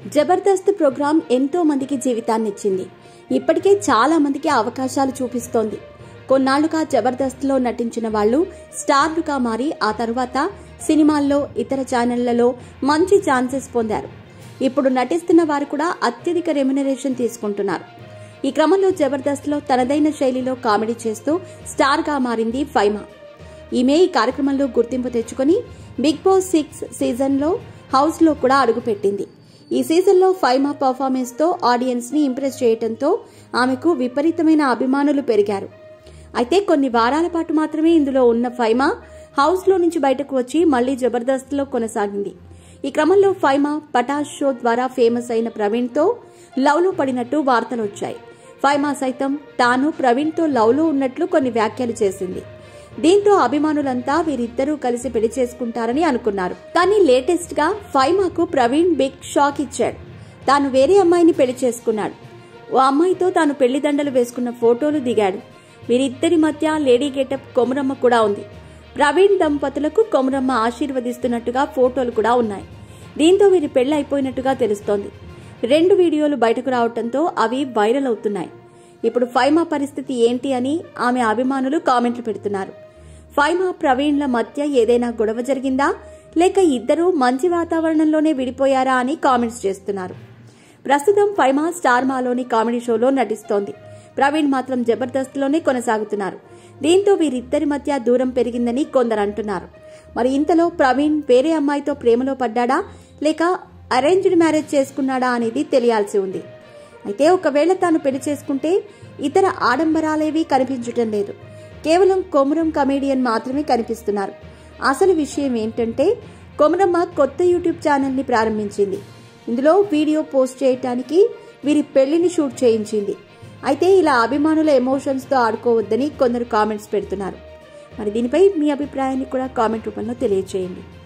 Jabardasth programme ఎంతో మందికి జీవితాన్నిచ్చింది ఇప్పటికే చాలా మందికి అవకాశాలు చూపిస్తోంది కొన్నాళ్లుగా జబర్దస్త్లో నటించిన వాళ్ళు స్టార్లుగా మారి ఆ తరువాత సినిమాల్లో ఇతర ఛానళ్లలో మంచి ఛాన్సెస్ పొందారు ఇప్పుడు నటిస్తున్న వారు కూడా అత్యధిక రెమ్యునరేషన్ తీసుకుంటున్నారు ఈ క్రమంలో జబర్దస్త్లో తనదైన శైలిలో కామెడీ చేస్తూ స్టార్గా మారింది ఫైమా ఈమె ఈ కార్యక్రమంలో గుర్తింపు తెచ్చుకొని బిగ్ బాస్ సిక్స్ సీజన్లో హౌస్లో కూడా అడుగుపెట్టింది ఈ సీజన్లో ఫైమా పర్ఫార్మెన్స్ తో ఆడియన్స్ ని ఇంప్రెస్ చేయడంతో ఆమెకు విపరీతమైన అభిమానులు పెరిగారు అయితే కొన్ని వారాల పాటు మాత్రమే ఇందులో ఉన్న ఫైమా హౌస్ లో నుంచి బయటకు వచ్చి మళ్లీ జబర్దస్త్ లో కొనసాగింది ఈ క్రమంలో ఫైమా పటాష్ షో ద్వారా ఫేమస్ అయిన ప్రవీణ్ తో లవ్ లో పడినట్టు వార్తలు వచ్చాయి ఫైమా సైతం తాను ప్రవీణ్ తో లవ్ లో ఉన్నట్లు కొన్ని వ్యాఖ్యలు చేసింది దీంతో అభిమానులంతా వీరిద్దరూ కలిసి పెళ్లి చేసుకుంటారని అనుకున్నారు కానీ లేటెస్ట్ గా ఫైమాకు ప్రవీణ్ బిగ్ షాక్ ఇచ్చాడు తాను వేరే అమ్మాయిని పెళ్లి చేసుకున్నాడు ఓ అమ్మాయితో తాను పెళ్లి దండలు వేసుకున్న ఫోటోలు దిగాడు వీరిద్దరి మధ్య లేడీ గెటప్ కొమురమ్మ కూడా ఉంది ప్రవీణ్ దంపతులకు కొమురమ్మ ఆశీర్వదిస్తున్నట్టుగా ఫోటోలు కూడా ఉన్నాయి దీంతో వీరి పెళ్లి అయిపోయినట్టుగా తెలుస్తోంది రెండు వీడియోలు బయటకు రావడంతో అవి వైరల్ అవుతున్నాయి ఇప్పుడు ఫైమా పరిస్థితి ఏంటి అని ఆమె అభిమానులు కామెంట్లు పెడుతున్నారు ఫైమా ప్రవీణ్ల మధ్య ఏదైనా గొడవ జరిగిందా లేక ఇద్దరూ మంచి వాతావరణంలోనే విడిపోయారా అని కామెంట్స్ చేస్తున్నారు ప్రస్తుతం ఫైమా స్టార్ మాలోని కామెడీ షోలో నటిస్తోంది ప్రవీణ్ మాత్రం జబర్దస్త్లోనే కొనసాగుతున్నారు దీంతో వీరిద్దరి మధ్య దూరం పెరిగిందని కొందరు అంటున్నారు మరి ఇంతలో ప్రవీణ్ వేరే అమ్మాయితో ప్రేమలో పడ్డాడా లేక అరేంజ్డ్ మ్యారేజ్ చేసుకున్నాడా అనేది తెలియాల్సి ఉంది అయితే ఒకవేళ తాను పెళ్లి చేసుకుంటే ఇతర ఆడంబరాలేవీ కనిపించటం లేదు కేవలం కొమురం కమేడియన్ మాత్రమే కనిపిస్తున్నారు అసలు విషయం ఏంటంటే కొమురమ్మ కొత్త యూట్యూబ్ ఛానల్ని ప్రారంభించింది ఇందులో వీడియో పోస్ట్ చేయటానికి వీరి పెళ్లిని షూట్ చేయించింది అయితే ఇలా అభిమానుల ఎమోషన్స్తో ఆడుకోవద్దని కొందరు కామెంట్స్ పెడుతున్నారు మరి దీనిపై మీ అభిప్రాయాన్ని కూడా కామెంట్ రూపంలో తెలియజేయండి